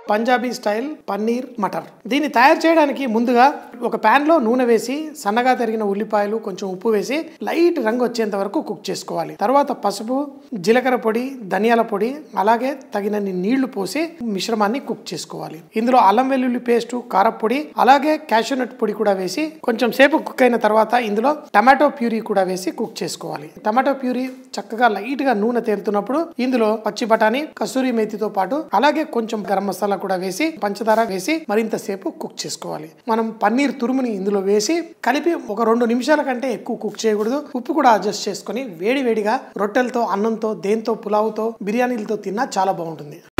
Punjabi style paneer మటర్ దీన్ని తయారు చేయడానికి ముందుగా ఒక pan లో నూనె వేసి సన్నగా తరిగిన ఉల్లిపాయలు కొంచెం ఉప్పు వేసి లైట్ రంగు వచ్చేంత వరకు కుక్ చేసుకోవాలి తర్వాత పసుపు జీలకర్ర పొడి ధనియాల పొడి అలాగే తగినన్ని నీళ్లు పోసి మిశ్రమాన్ని కుక్ చేసుకోవాలి ఇందులో అల్లం వెల్లుల్లి పేస్ట్ కారపొడి అలాగే క్యాషూనట్ పొడి కూడా వేసి కొంచెం సేపు కుక్ అయిన తర్వాత ఇందులో టమాటో ప్యూరీ కూడా వేసి కుక్ చేసుకోవాలి టమాటో ప్యూరీ చక్కగా లైట్ గా నూనె తేలుతున్నప్పుడు ఇందులో పచ్చి బఠానీ కసూరి మేతితో పాటు అలాగే కొంచెం గరం మసాలా కూడా వేసి పంచదార వేసి మరింత సేపు కుక్ చేసుకోవాలి మనం పన్నీర్ తురుముని ఇందులో వేసి కలిపి ఒక రెండు నిమిషాల కంటే ఎక్కువ కుక్ చేయకూడదు ఉప్పు కూడా అడ్జస్ట్ చేసుకొని వేడి వేడిగా రొట్టెలతో అన్నంతో దేంతో పులావుతో బిర్యానీలతో తిన్నా చాలా బాగుంటుంది